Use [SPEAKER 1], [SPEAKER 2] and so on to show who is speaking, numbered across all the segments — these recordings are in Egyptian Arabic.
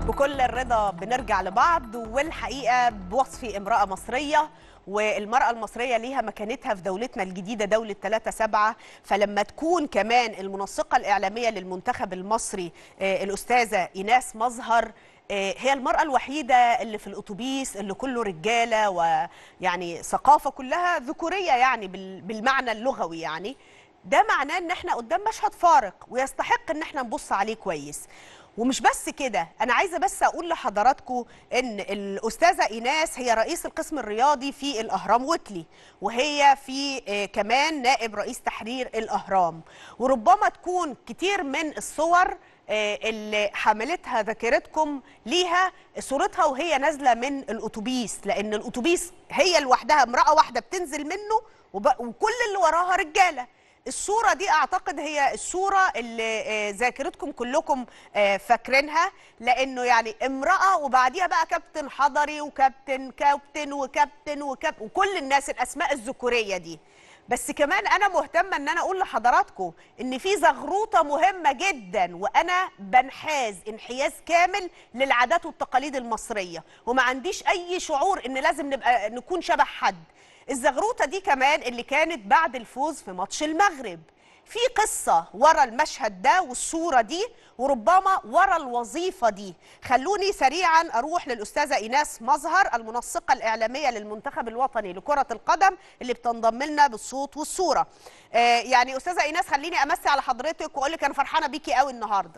[SPEAKER 1] بكل الرضا بنرجع لبعض والحقيقه بوصفي امراه مصريه والمرأة المصرية ليها مكانتها في دولتنا الجديدة دولة 3 7 فلما تكون كمان المنسقة الإعلامية للمنتخب المصري آه، الأستاذة إيناس مظهر آه، هي المرأة الوحيدة اللي في الأتوبيس اللي كله رجالة ويعني ثقافة كلها ذكورية يعني بال- بالمعنى اللغوي يعني ده معناه ان احنا قدام مشهد فارق ويستحق ان احنا نبص عليه كويس ومش بس كده انا عايزه بس اقول لحضراتكم ان الاستاذه ايناس هي رئيس القسم الرياضي في الاهرام ويكلي وهي في آه، كمان نائب رئيس تحرير الاهرام وربما تكون كتير من الصور آه، اللي حملتها ذاكرتكم ليها صورتها وهي نازله من الاتوبيس لان الاتوبيس هي لوحدها امراه واحده بتنزل منه وب- وكل اللي وراها رجاله الصورة دي أعتقد هي الصورة اللي آه، ذاكرتكم كلكم آه، فاكرينها لأنه يعني امرأة وبعديها بقى كابتن حضري وكابتن كابتن وكابتن وكابتن وكل الناس الأسماء الذكورية دي بس كمان أنا مهتمة إن أنا أقول لحضراتكم إن في زغروطة مهمة جدا وأنا بنحاز انحياز كامل للعادات والتقاليد المصرية وما عنديش أي شعور إن لازم نبقى نكون شبه حد الزغروطه دي كمان اللي كانت بعد الفوز في ماتش المغرب في قصة ورا المشهد ده والصورة دي وربما ورا الوظيفة دي خلوني سريعا أروح للأستاذة إيناس مظهر المنسقة الإعلامية للمنتخب الوطني لكرة القدم اللي بتنضم لنا بالصوت والصورة آه يعني أستاذة إيناس خليني أمسي على حضرتك وأقول لك أنا فرحانة بيكي قوي النهاردة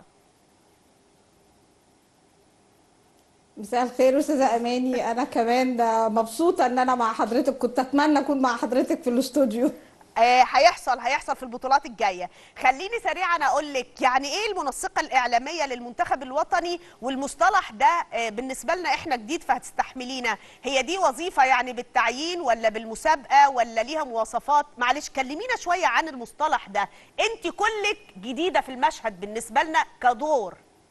[SPEAKER 2] مساء الخير استاذه اماني انا كمان مبسوطه ان انا مع حضرتك كنت اتمنى اكون مع حضرتك في الاستوديو
[SPEAKER 1] آه، هيحصل هيحصل في البطولات الجايه خليني سريعا اقول لك يعني ايه المنسقه الاعلاميه للمنتخب الوطني والمصطلح ده آه، بالنسبه لنا احنا جديد فهتستحملينا هي دي وظيفه يعني بالتعيين ولا بالمسابقه ولا ليها مواصفات معلش كلمينا شويه عن المصطلح ده انت كلك جديده في المشهد بالنسبه لنا كدور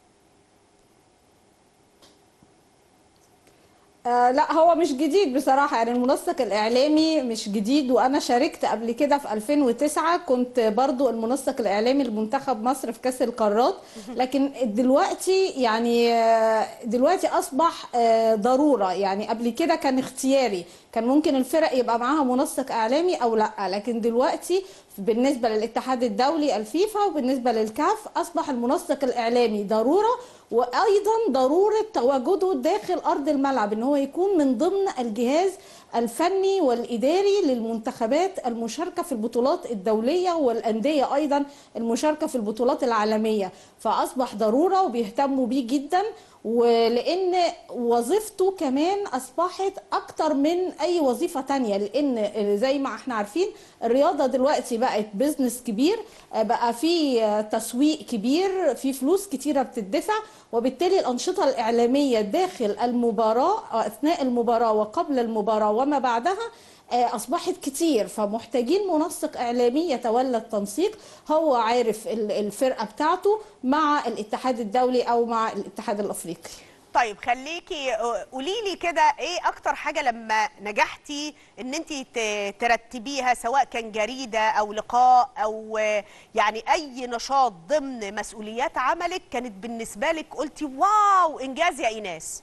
[SPEAKER 2] آه لا هو مش جديد بصراحة يعني المنسق الإعلامي مش جديد وأنا شاركت قبل كده في 2009 كنت برضو المنسق الإعلامي لمنتخب مصر في كأس القارات لكن دلوقتي يعني آه، دلوقتي أصبح آه، ضرورة يعني قبل كده كان اختياري كان ممكن الفرق يبقى معاها منسق إعلامي أو لا لكن دلوقتي بالنسبة للاتحاد الدولي الفيفا وبالنسبة للكاف أصبح المنسق الإعلامي ضرورة وايضا ضروره تواجده داخل ارض الملعب ان هو يكون من ضمن الجهاز الفني والاداري للمنتخبات المشاركه في البطولات الدوليه والانديه ايضا المشاركه في البطولات العالميه فاصبح ضروره وبيهتموا بيه جدا ولان وظيفته كمان اصبحت اكتر من اي وظيفه تانية لان زي ما احنا عارفين الرياضه دلوقتي بقت بيزنس كبير بقى في تسويق كبير في فلوس كتيره بتدفع وبالتالي الانشطه الاعلاميه داخل المباراه اثناء المباراه وقبل المباراه وما بعدها آه، اصبحت كتير فمحتاجين منسق اعلامي يتولى التنسيق هو عارف ال- الفرقه بتاعته مع الاتحاد الدولي او مع الاتحاد الافريقي
[SPEAKER 1] طيب خليكي قولي لي كده ايه اكتر حاجه لما نجحتي ان انت ترتبيها سواء كان جريده او لقاء او آه، يعني اي نشاط ضمن مسؤوليات عملك كانت بالنسبه لك قلتي واو انجاز يا ايناس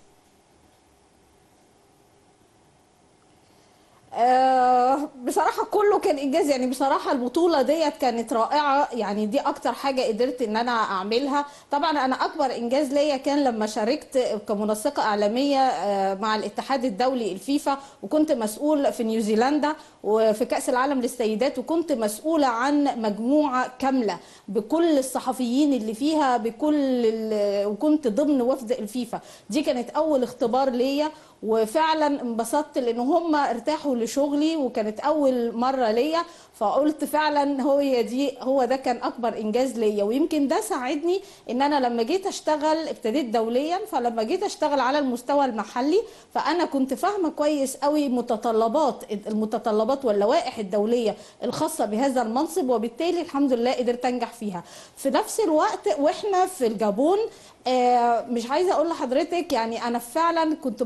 [SPEAKER 2] آه، بصراحة كله كان إنجاز يعني بصراحة البطولة ديت كانت رائعة يعني دي أكتر حاجة قدرت إن أنا أعملها طبعا أنا أكبر إنجاز ليا كان لما شاركت كمنسقة إعلامية آه، مع الاتحاد الدولي الفيفا وكنت مسؤول في نيوزيلندا وفي كأس العالم للسيدات وكنت مسؤولة عن مجموعة كاملة بكل الصحفيين اللي فيها بكل ال- وكنت ضمن وفد الفيفا دي كانت أول اختبار ليا وفعلا انبسطت لان هم ارتاحوا لشغلي وكانت اول مره ليا فقلت فعلا هو دي هو ده كان اكبر انجاز ليا ويمكن ده ساعدني ان انا لما جيت اشتغل ابتديت دوليا فلما جيت اشتغل على المستوى المحلي فانا كنت فاهمه كويس قوي متطلبات المتطلبات واللوائح الدوليه الخاصه بهذا المنصب وبالتالي الحمد لله قدرت انجح فيها في نفس الوقت واحنا في الجابون آه، مش عايزه اقول لحضرتك يعني انا فعلا كنت مبسوطه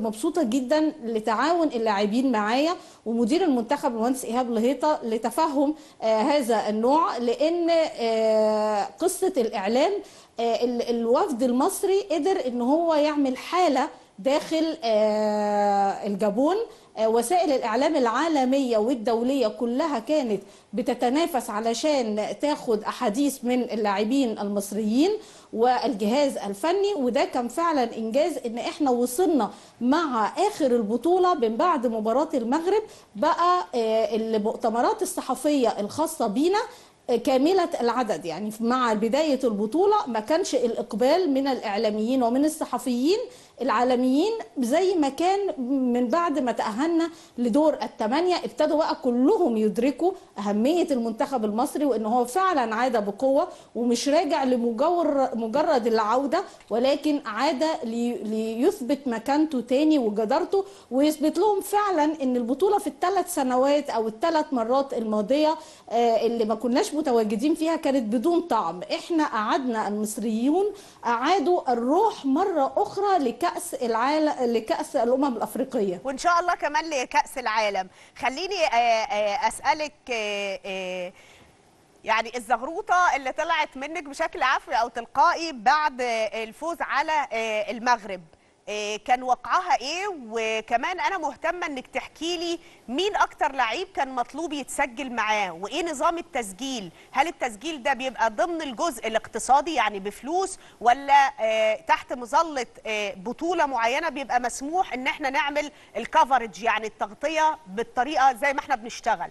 [SPEAKER 2] جدا لتعاون اللاعبين معايا ومدير المنتخب المهندس ايهاب لهيطه لتفهم آه هذا النوع لان آه قصه الاعلام آه ال- الوفد المصري قدر ان هو يعمل حاله داخل آه الجابون آه، وسائل الإعلام العالمية والدولية كلها كانت بتتنافس علشان تاخد أحاديث من اللاعبين المصريين والجهاز الفني وده كان فعلا إنجاز إن إحنا وصلنا مع آخر البطولة من بعد مباراة المغرب بقى آه، المؤتمرات الصحفية الخاصة بينا كاملة العدد يعني مع بداية البطولة ما كانش الإقبال من الإعلاميين ومن الصحفيين العالميين زي ما كان من بعد ما تأهلنا لدور الثمانية ابتدوا بقى كلهم يدركوا أهمية المنتخب المصري وإن هو فعلا عاد بقوة ومش راجع لمجرد مجرد العودة ولكن عاد لي- ليثبت مكانته تاني وجدارته ويثبت لهم فعلا إن البطولة في الثلاث سنوات أو الثلاث مرات الماضية آه، اللي ما كناش متواجدين فيها كانت بدون طعم احنا قعدنا المصريون أعادوا الروح مرة أخرى لكأس العالم لكأس الأمم الأفريقية
[SPEAKER 1] وان شاء الله كمان لكاس العالم خليني آه، آه، اسالك آه، آه، يعني الزغروطه اللي طلعت منك بشكل عفوي او تلقائي بعد آه، الفوز على آه، المغرب آه، كان وقعها ايه وكمان انا مهتمه انك تحكي لي مين اكتر لعيب كان مطلوب يتسجل معاه وايه نظام التسجيل هل التسجيل ده بيبقى ضمن الجزء الاقتصادي يعني بفلوس ولا آه، تحت مظله آه، بطوله معينه بيبقى مسموح ان احنا نعمل الكفرج يعني التغطيه بالطريقه زي ما احنا بنشتغل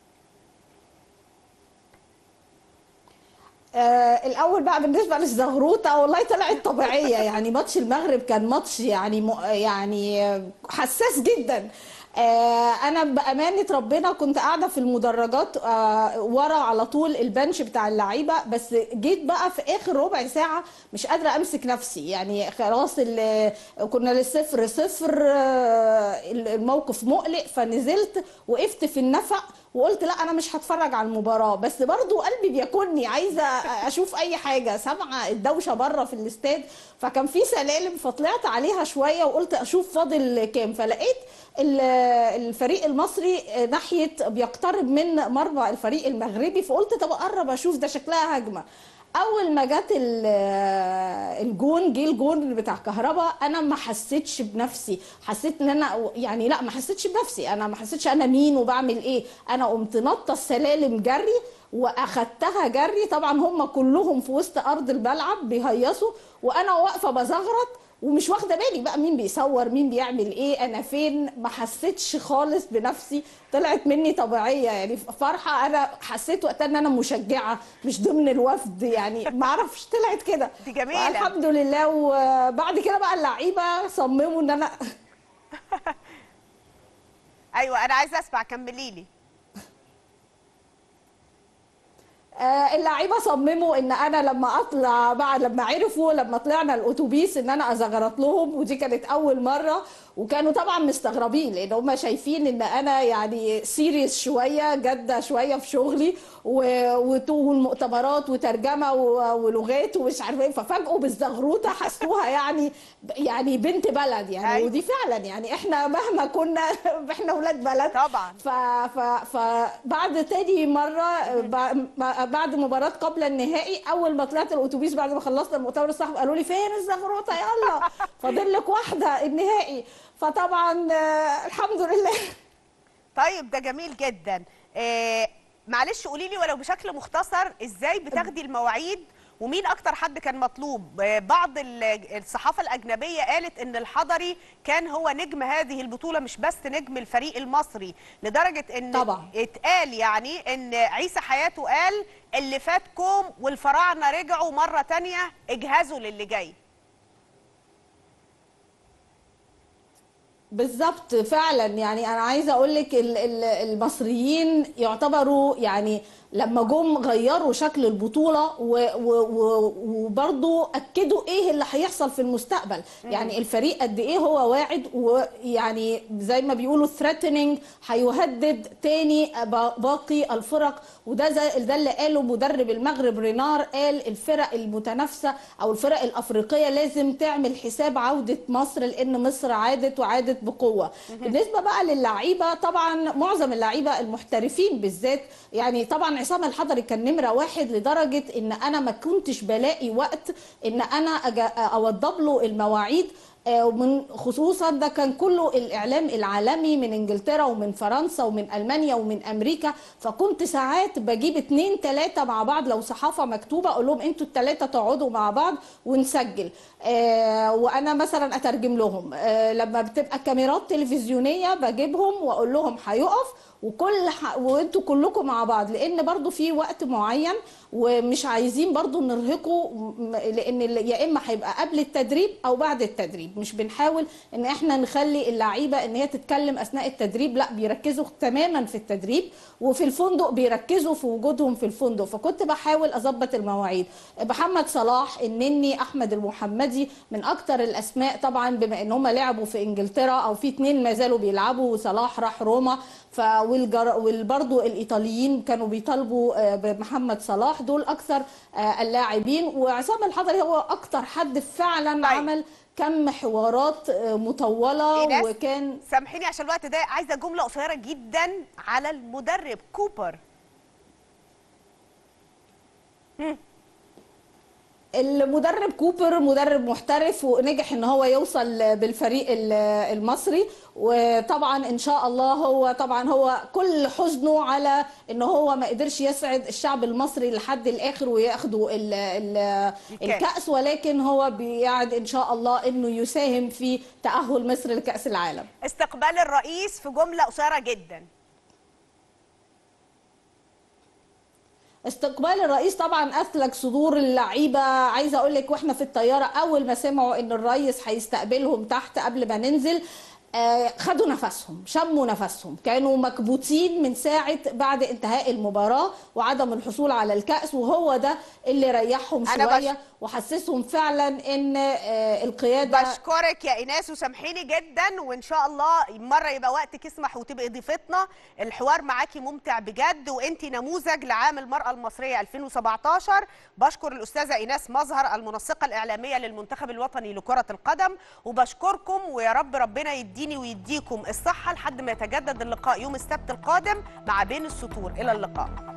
[SPEAKER 2] آه الاول بقى بالنسبه للزغروطه والله طلعت طبيعيه يعني ماتش المغرب كان ماتش يعني م... يعني آه، حساس جدا آه انا بامانه ربنا كنت قاعده في المدرجات آه ورا على طول البنش بتاع اللعيبه بس جيت بقى في اخر ربع ساعه مش قادره امسك نفسي يعني خلاص ال- كنا للصفر صفر آه الموقف مقلق فنزلت وقفت في النفق وقلت لا انا مش هتفرج على المباراه بس برضو قلبي بياكلني عايزه اشوف اي حاجه سامعه الدوشه بره في الاستاد فكان في سلالم فطلعت عليها شويه وقلت اشوف فاضل كام فلقيت ال- الفريق المصري ناحيه بيقترب من مرمى الفريق المغربي فقلت طب اقرب اشوف ده شكلها هجمه اول ما جت ال- الجون جه الجون بتاع كهربا انا ما حسيتش بنفسي حسيت ان انا يعني لا ما حسيتش بنفسي انا ما حسيتش انا مين وبعمل ايه انا قمت نطه السلالم جري واخدتها جري طبعا هم كلهم في وسط ارض الملعب بيهيصوا وانا واقفه بزغرط ومش واخده بالي بقى مين بيصور مين بيعمل ايه انا فين ما حسيتش خالص بنفسي طلعت مني طبيعيه يعني فرحه انا حسيت وقتها ان انا مشجعه مش ضمن الوفد يعني ما اعرفش طلعت كده
[SPEAKER 1] دي جميلة.
[SPEAKER 2] الحمد لله وبعد كده بقى اللعيبه صمموا ان انا
[SPEAKER 1] ايوه انا عايزه اسمع كملي لي
[SPEAKER 2] آه، اللعيبه صمموا ان انا لما اطلع بعد لما عرفوا لما طلعنا الاتوبيس ان انا ازغرط لهم ودي كانت اول مره وكانوا طبعا مستغربين لان هم شايفين ان انا يعني سيريس شويه جاده شويه في شغلي و- وت- والمؤتمرات وترجمه و- ولغات ومش عارفه ايه ففاجئوا بالزغروطه حسوها يعني يعني بنت بلد يعني
[SPEAKER 1] أيوة.
[SPEAKER 2] ودي فعلا يعني احنا مهما كنا احنا ولاد بلد
[SPEAKER 1] طبعا
[SPEAKER 2] ف... ف... فبعد تاني مرة ب- بعد مباراة قبل النهائي أول ما طلعت الأتوبيس بعد ما خلصنا المؤتمر الصحفي قالوا لي فين الزغروطة يلا فاضل لك واحدة النهائي فطبعا آه، الحمد لله
[SPEAKER 1] طيب ده جميل جدا آه معلش قولي لي ولو بشكل مختصر ازاي بتاخدي المواعيد ومين اكتر حد كان مطلوب آه، بعض ال- الصحافه الاجنبيه قالت ان الحضري كان هو نجم هذه البطوله مش بس نجم الفريق المصري لدرجه ان
[SPEAKER 2] طبعا.
[SPEAKER 1] اتقال يعني ان عيسى حياته قال اللي فاتكم والفراعنه رجعوا مره تانية اجهزوا للي جاي
[SPEAKER 2] بالظبط فعلا يعني انا عايزه اقول لك ال- ال- المصريين يعتبروا يعني لما جم غيروا شكل البطوله و- و- و- وبرضو اكدوا ايه اللي هيحصل في المستقبل يعني الفريق قد ايه هو واعد ويعني زي ما بيقولوا threatening هيهدد تاني با- باقي الفرق وده زي ده اللي قاله مدرب المغرب رينار قال الفرق المتنافسه او الفرق الافريقيه لازم تعمل حساب عوده مصر لان مصر عادت وعادت بقوه بالنسبه بقى للعيبه طبعا معظم اللعيبه المحترفين بالذات يعني طبعا عصام الحضري كان نمره واحد لدرجه ان انا ما كنتش بلاقي وقت ان انا أجا- اوضب له المواعيد آه، ومن خصوصا ده كان كله الاعلام العالمي من انجلترا ومن فرنسا ومن المانيا ومن امريكا فكنت ساعات بجيب اتنين تلاته مع بعض لو صحافه مكتوبه اقول لهم انتوا التلاته تقعدوا مع بعض ونسجل آه وانا مثلا اترجم لهم آه لما بتبقى كاميرات تلفزيونيه بجيبهم واقول لهم هيقف وكل ح... وانتوا كلكم مع بعض لان برضو في وقت معين ومش عايزين برضو نرهقه م- لان ال- يا اما هيبقى قبل التدريب او بعد التدريب مش بنحاول ان احنا نخلي اللعيبه ان هي تتكلم اثناء التدريب لا بيركزوا تماما في التدريب وفي الفندق بيركزوا في وجودهم في الفندق فكنت بحاول اظبط المواعيد محمد صلاح النني احمد المحمدي من اكتر الاسماء طبعا بما ان هم لعبوا في انجلترا او في اتنين ما زالوا بيلعبوا وصلاح راح روما ف والجر... والبرضو الايطاليين كانوا بيطالبوا آه، بمحمد صلاح دول اكثر آه، اللاعبين وعصام الحضري هو اكتر حد فعلا
[SPEAKER 1] طيب.
[SPEAKER 2] عمل كم حوارات آه، مطوله
[SPEAKER 1] إيناس؟
[SPEAKER 2] وكان
[SPEAKER 1] سامحيني عشان الوقت ده عايزه جمله قصيره جدا على المدرب كوبر
[SPEAKER 2] المدرب كوبر مدرب محترف ونجح ان هو يوصل بالفريق ال- المصري وطبعا ان شاء الله هو طبعا هو كل حزنه على ان هو ما قدرش يسعد الشعب المصري لحد الاخر وياخدوا ال- ال-
[SPEAKER 1] الكأس.
[SPEAKER 2] الكاس ولكن هو بيعد ان شاء الله انه يساهم في تاهل مصر لكاس العالم
[SPEAKER 1] استقبال الرئيس في جمله قصيره جدا
[SPEAKER 2] استقبال الرئيس طبعا اثلج صدور اللعيبه عايزه اقول لك واحنا في الطياره اول ما سمعوا ان الرئيس هيستقبلهم تحت قبل ما ننزل آه، خدوا نفسهم شموا نفسهم كانوا مكبوتين من ساعه بعد انتهاء المباراه وعدم الحصول على الكاس وهو ده اللي ريحهم
[SPEAKER 1] أنا
[SPEAKER 2] شويه
[SPEAKER 1] بش-
[SPEAKER 2] وحسسهم فعلا ان آه، القياده
[SPEAKER 1] بشكرك يا ايناس وسامحيني جدا وان شاء الله مره يبقى وقتك يسمح وتبقي ضيفتنا الحوار معاكي ممتع بجد وانت نموذج لعام المراه المصريه 2017 بشكر الاستاذه ايناس مظهر المنسقه الاعلاميه للمنتخب الوطني لكره القدم وبشكركم ويا رب ربنا يديني ويديكم الصحه لحد ما يتجدد اللقاء يوم السبت القادم مع بين السطور الى اللقاء